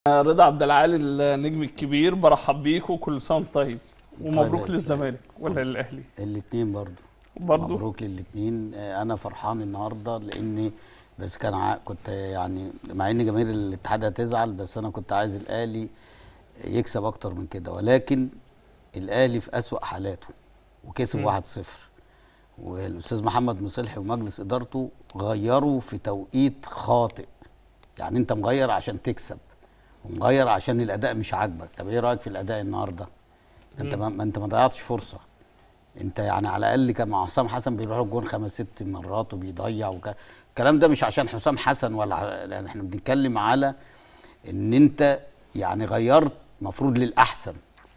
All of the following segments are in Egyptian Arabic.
رضا عبد العالي النجم الكبير برحب بيك وكل سنه وانت طيب ومبروك يا للزمالك ولا للاهلي الاثنين برضو برضو مبروك للاثنين انا فرحان النهارده لاني بس كان ع... كنت يعني مع ان جماهير الاتحاد هتزعل بس انا كنت عايز الاهلي يكسب اكتر من كده ولكن الاهلي في اسوأ حالاته وكسب مم. 1-0 والاستاذ محمد مصلحي ومجلس ادارته غيروا في توقيت خاطئ يعني انت مغير عشان تكسب ومغير عشان الاداء مش عاجبك طب ايه رايك في الاداء النهارده انت ما ما انت ما ضيعتش فرصه انت يعني على الاقل كان مع حسام حسن بيروح الجون خمس ست مرات وبيضيع وك... الكلام ده مش عشان حسام حسن ولا ع- لان احنا بنتكلم على ان انت يعني غيرت مفروض للاحسن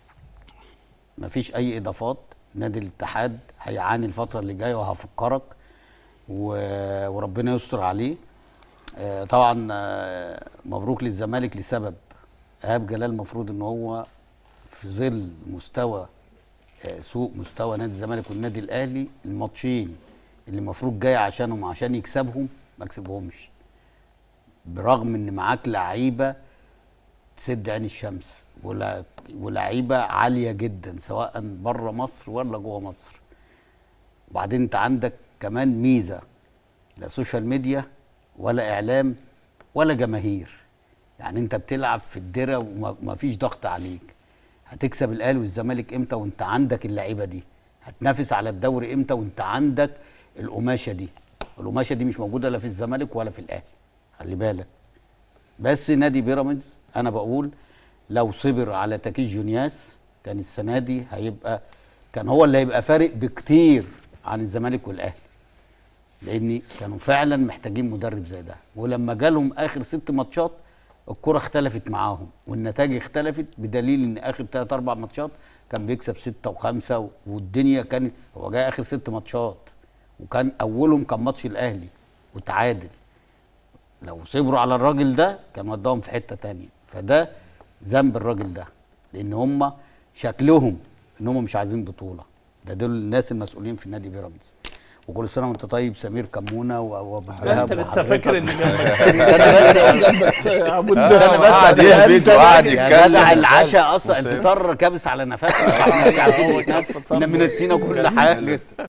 مفيش اي اضافات نادي الاتحاد هيعاني الفتره اللي جايه وهفكرك و... وربنا يستر عليه آه، طبعا آه، مبروك للزمالك لسبب ايهاب جلال المفروض ان هو في ظل مستوى آه، سوء مستوى نادي الزمالك والنادي الاهلي الماتشين اللي المفروض جاي عشانهم عشان يكسبهم ما كسبهمش برغم ان معاك لعيبه تسد عين الشمس ولا ولعيبه عاليه جدا سواء بره مصر ولا جوه مصر وبعدين انت عندك كمان ميزه لا سوشيال ميديا ولا اعلام ولا جماهير يعني انت بتلعب في الدره وما فيش ضغط عليك هتكسب الاهلي والزمالك امتى وانت عندك اللعيبه دي هتنافس على الدوري امتى وانت عندك القماشه دي القماشه دي مش موجوده لا في الزمالك ولا في الاهلي خلي بالك بس نادي بيراميدز انا بقول لو صبر على تكيس جونياس كان السنه دي هيبقى كان هو اللي هيبقى فارق بكتير عن الزمالك والاهلي لان كانوا فعلا محتاجين مدرب زي ده ولما جالهم اخر ست ماتشات الكره اختلفت معاهم والنتائج اختلفت بدليل ان اخر ثلاث اربع ماتشات كان بيكسب سته وخمسه والدنيا كانت هو جاي اخر ست ماتشات وكان اولهم كان ماتش الاهلي وتعادل لو صبروا على الراجل ده كان وداهم في حته تانية فده ذنب الراجل ده لان هم شكلهم ان هم مش عايزين بطوله ده دول الناس المسؤولين في نادي بيراميدز وكل سنه وانت طيب سمير كمونه و- وابو الدهب انت لسه وحضرتك. فاكر ان جنبك استنى بس بس ابو استنى الدهب بس قعد عشان يهبد انت وقعد يا يتكلم. جدع العشاء اصلا وسام. الفطار كابس على نفسنا احنا هو كان فطار احنا نسينا كل حاجه